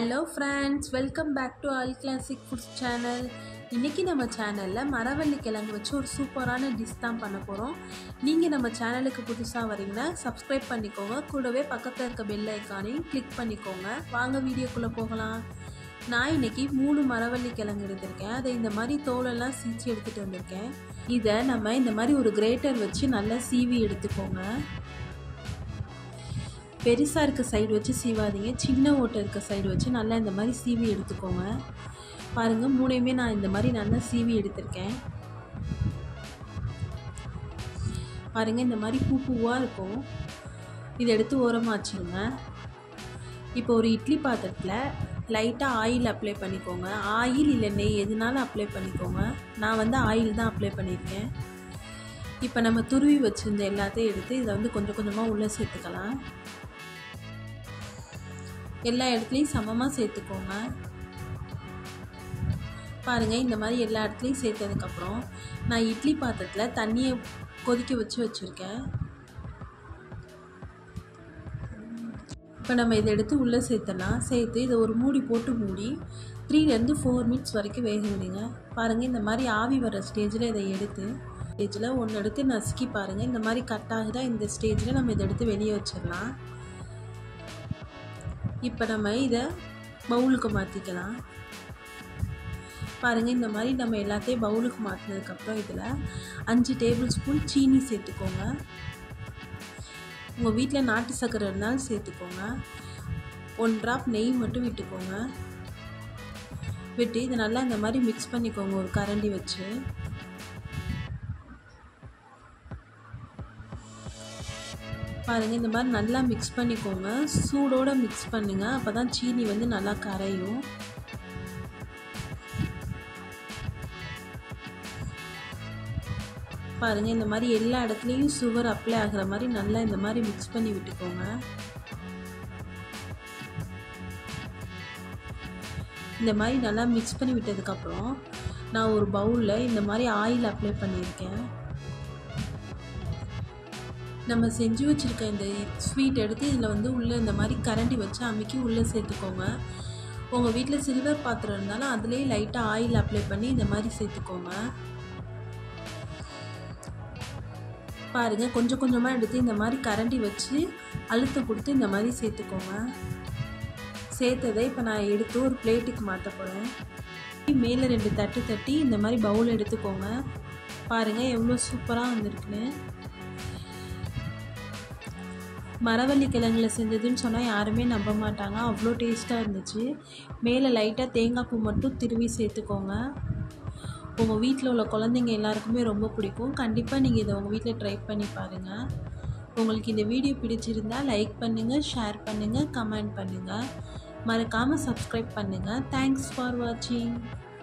hello friends welcome back to all classic foods channel இன்றைக்கி நம்ம சேனலில் மரவள்ளி கிழங்கு வச்சு ஒரு சூப்பரான டிஷ் தான் பண்ண போகிறோம் நீங்கள் நம்ம சேனலுக்கு புதுசாக வரீங்கன்னா சப்ஸ்கிரைப் பண்ணிக்கோங்க கூடவே பக்கத்தில் இருக்க பெல் ஐக்கானையும் கிளிக் பண்ணிக்கோங்க வாங்க வீடியோக்குள்ளே போகலாம் நான் இன்றைக்கி மூணு மரவள்ளி கிழங்கு எடுத்திருக்கேன் அதை இந்த மாதிரி தோலெல்லாம் சீச்சு எடுத்துகிட்டு வந்திருக்கேன் இதை நம்ம இந்த மாதிரி ஒரு கிரேட்டர் வச்சு நல்லா சீவி எடுத்துக்கோங்க பெருசாக இருக்க சைடு வச்சு சீவாதீங்க சின்ன ஓட்டை இருக்க சைடு வச்சு நல்லா இந்த மாதிரி சீவி எடுத்துக்கோங்க பாருங்கள் மூணையுமே நான் இந்த மாதிரி நல்லா சீவி எடுத்திருக்கேன் பாருங்கள் இந்த மாதிரி பூ பூவாக இருக்கும் இதை எடுத்து ஓரமாக வச்சுருங்க இப்போ ஒரு இட்லி பாத்திரத்தில் லைட்டாக ஆயில் அப்ளை பண்ணிக்கோங்க ஆயில் இல்லை நெய் எதுனாலும் அப்ளை பண்ணிக்கோங்க நான் வந்து ஆயில் தான் அப்ளை பண்ணியிருக்கேன் இப்போ நம்ம துருவி வச்சுருந்த எல்லாத்தையும் எடுத்து இதை வந்து கொஞ்சம் கொஞ்சமாக உள்ளே சேர்த்துக்கலாம் எல்லா இடத்துலையும் சமமாக சேர்த்துக்கோங்க பாருங்கள் இந்த மாதிரி எல்லா இடத்துலையும் சேர்த்ததுக்கப்புறம் நான் இட்லி பாத்திரத்தில் தண்ணியை கொதிக்க வச்சு வச்சுருக்கேன் இப்போ நம்ம இதை எடுத்து உள்ளே சேர்த்தலாம் சேர்த்து இதை ஒரு மூடி போட்டு மூடி த்ரீலேருந்து ஃபோர் மினிட்ஸ் வரைக்கும் வேக விடுங்க பாருங்கள் இந்த மாதிரி ஆவி வர ஸ்டேஜில் இதை எடுத்து ஸ்டேஜில் ஒன்று எடுத்து நசுக்கி பாருங்கள் இந்த மாதிரி கட் ஆகுதா இந்த ஸ்டேஜில் நம்ம இதை எடுத்து வெளியே வச்சிடலாம் இப்போ நம்ம இதை பவுலுக்கு மாற்றிக்கலாம் பாருங்கள் இந்த மாதிரி நம்ம எல்லாத்தையும் பவுலுக்கு மாற்றினதுக்கப்புறம் இதில் அஞ்சு டேபிள் ஸ்பூன் சீனி சேர்த்துக்கோங்க உங்கள் வீட்டில் நாட்டு சர்க்கரை இருந்தாலும் சேர்த்துக்கோங்க ஒன் ட்ராப் நெய் மட்டும் விட்டுக்கோங்க விட்டு இதை நல்லா இந்த மாதிரி மிக்ஸ் பண்ணிக்கோங்க ஒரு கரண்டி வச்சு பாருங்கள் இந்த மாதிரி நல்லா மிக்ஸ் பண்ணிக்கோங்க சூடோடு மிக்ஸ் பண்ணுங்கள் அப்போ தான் சீனி வந்து நல்லா கரையும் பாருங்கள் இந்த மாதிரி எல்லா இடத்துலையும் சுகர் அப்ளை ஆகிற மாதிரி நல்லா இந்த மாதிரி மிக்ஸ் பண்ணி விட்டுக்கோங்க இந்த மாதிரி நல்லா மிக்ஸ் பண்ணி விட்டதுக்கப்புறம் நான் ஒரு பவுலில் இந்த மாதிரி ஆயில் அப்ளை பண்ணியிருக்கேன் நம்ம செஞ்சு வச்சுருக்க இந்த ஸ்வீட் எடுத்து இதில் வந்து உள்ளே இந்த மாதிரி கரண்டி வச்சு அமுக்கி உள்ளே சேர்த்துக்கோங்க உங்கள் வீட்டில் சில்வர் பாத்திரம் இருந்தாலும் அதுலேயே லைட்டாக ஆயில் அப்ளை பண்ணி இந்த மாதிரி சேர்த்துக்கோங்க பாருங்கள் கொஞ்சம் கொஞ்சமாக எடுத்து இந்த மாதிரி கரண்டி வச்சு அழுத்த கொடுத்து இந்த மாதிரி சேர்த்துக்கோங்க சேர்த்ததை இப்போ நான் எடுத்து ஒரு பிளேட்டுக்கு மாற்ற போகிறேன் மேலே ரெண்டு தட்டு தட்டி இந்த மாதிரி பவுல் எடுத்துக்கோங்க பாருங்கள் எவ்வளோ சூப்பராக வந்திருக்குன்னு மரவள்ளி கிழங்குல செஞ்சதுன்னு சொன்னால் யாருமே நம்ப மாட்டாங்க அவ்வளோ டேஸ்ட்டாக இருந்துச்சு மேலே லைட்டாக தேங்காய் பூ மட்டும் திருவி சேர்த்துக்கோங்க உங்கள் வீட்டில் உள்ள குழந்தைங்க எல்லாருக்குமே ரொம்ப பிடிக்கும் கண்டிப்பாக நீங்கள் இதை உங்கள் வீட்டில் ட்ரை பண்ணி பாருங்கள் உங்களுக்கு இந்த வீடியோ பிடிச்சிருந்தால் லைக் பண்ணுங்கள் ஷேர் பண்ணுங்கள் கமெண்ட் பண்ணுங்கள் மறக்காமல் சப்ஸ்கிரைப் பண்ணுங்கள் தேங்க்ஸ் ஃபார் வாட்சிங்